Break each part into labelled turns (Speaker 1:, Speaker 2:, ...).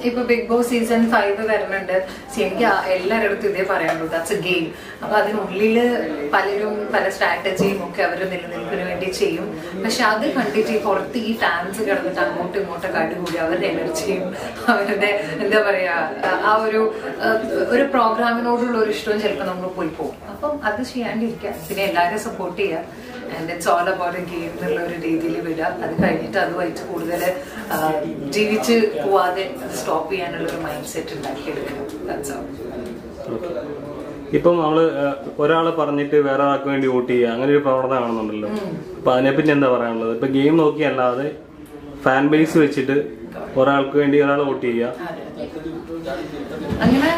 Speaker 1: ഇപ്പൊ Bigg Boss season five വരുന്നുണ്ട് See, എനിക്ക് ആ- എല്ലാവരുടെ അടുത്തും ഇതേ പറയാനുള്ളൂ ദാറ്റ്സ് എ ഗെയിം അപ്പൊ അതിനുള്ളില് പലരും പല സ്ട്രാറ്റജിയും ഒക്കെ അവർ നിലനിൽപ്പിന് വേണ്ടി ചെയ്യും പക്ഷെ അത് കണ്ടിട്ട് ഈ പുറത്ത് ഈ ഫാൻസ് കിടന്നിട്ട് അങ്ങോട്ടും ഇങ്ങോട്ടും അടികൂടി അവരുടെ എനർജിയും അവരുടെ എന്താ പറയാ ആ ഒരു ആ, ഒരു പ്രോഗ്രാമിനോടുള്ള ഒരു ഇഷ്ടവും ചിലപ്പോൾ നമ്മൾ പോയി പോകും അപ്പം അത് ചെയ്യാണ്ടിരിക്കുക പിന്നെ എല്ലാവരും സപ്പോർട്ട് ചെയ്യുക and it's all about a game എന്നുള്ള ഒരു രീതിയിൽ വിടുക അത് കഴിഞ്ഞിട്ട് അതുമായിട്ട് കൂടുതൽ ജീവിച്ച് പോവാതെ സ്റ്റോപ്പ് ചെയ്യാനുള്ള ഒരു മൈൻഡ് സെറ്റ് ഉണ്ടാക്കിയെടുക്കണം That's all.
Speaker 2: ഇപ്പം നമ്മള് ഒരാളെ പറഞ്ഞിട്ട് വേറെ ആൾക്ക് വേണ്ടി വോട്ട് ചെയ്യുക അങ്ങനെ ഒരു പ്രവണത കാണുന്നുണ്ടല്ലോ അപ്പൊ അതിനെപ്പറ്റി എന്താ പറയാനുള്ളത് ഇപ്പൊ ഗെയിം നോക്കിയല്ലാതെ ഫാൻ ബേസ് വെച്ചിട്ട് ഒരാൾക്ക് വേണ്ടി ഒരാൾ വോട്ട് ചെയ്യുക
Speaker 1: അങ്ങനെ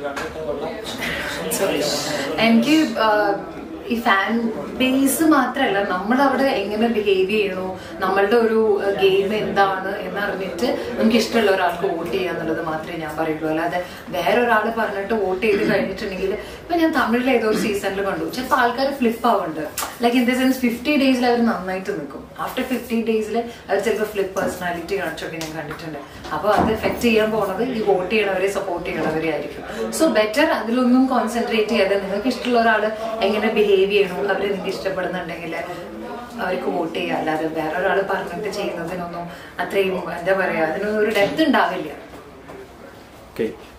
Speaker 1: Sorry. എനിക്ക് ആ, ഈ ഫാൻ ബേസ് മാത്രമല്ല നമ്മൾ അവിടെ എങ്ങനെ ബിഹേവ് ചെയ്യണോ നമ്മളുടെ ഒരു ഗെയിം എന്താണ് എന്നറിഞ്ഞിട്ട് നമുക്ക് ഇഷ്ടമുള്ള ഒരാൾക്ക് വോട്ട് ചെയ്യുക എന്നുള്ളത് മാത്രമേ ഞാൻ പറയുള്ളൂ അല്ലാതെ വേറെ ഒരാൾ പറഞ്ഞിട്ട് വോട്ട് ചെയ്ത് കഴിഞ്ഞിട്ടുണ്ടെങ്കിൽ ഇപ്പൊ ഞാൻ തമിഴിലെ ഏതോ ഒരു സീസണിൽ കണ്ടു ചിലപ്പോൾ ആൾക്കാർ ഫ്ലിപ്പ് ആവുന്നുണ്ട് like in the sense fifty ഡേയ്സിൽ അവർ നന്നായിട്ട് നിൽക്കും ആഫ്റ്റർ ഫിഫ്റ്റി ഡേയ്സിൽ അവർ ചിലപ്പോൾ ഫ്ലിപ്പ് പേഴ്സണാലിറ്റി കാണിച്ചൊക്കെ ഞാൻ കണ്ടിട്ടുണ്ട് അപ്പോൾ അത് എഫക്ട് ചെയ്യാൻ പോണത് ഈ വോട്ട് ചെയ്യണവരെ സപ്പോർട്ട് ചെയ്യണവരെ ആയിരിക്കും സോ ബെറ്റർ അതിലൊന്നും കോൺസെൻട്രേറ്റ് ചെയ്യാതെ നിങ്ങൾക്ക് ഇഷ്ടമുള്ള ഒരാൾ എങ്ങനെ ബിഹേവ് ചെയ്യണോ അവർ നിങ്ങൾക്ക് ഇഷ്ടപ്പെടുന്നുണ്ടെങ്കിൽ അവർക്ക് വോട്ട് ചെയ്യുക അല്ലാതെ വേറെ ഒരാൾ പറഞ്ഞിട്ട് ചെയ്യുന്നതിനൊന്നും അത്രയും എന്താ പറയാ അതിനൊന്നും ഒരു ഡെപ്ത് ഉണ്ടാവില്ല
Speaker 2: ഓക്കെ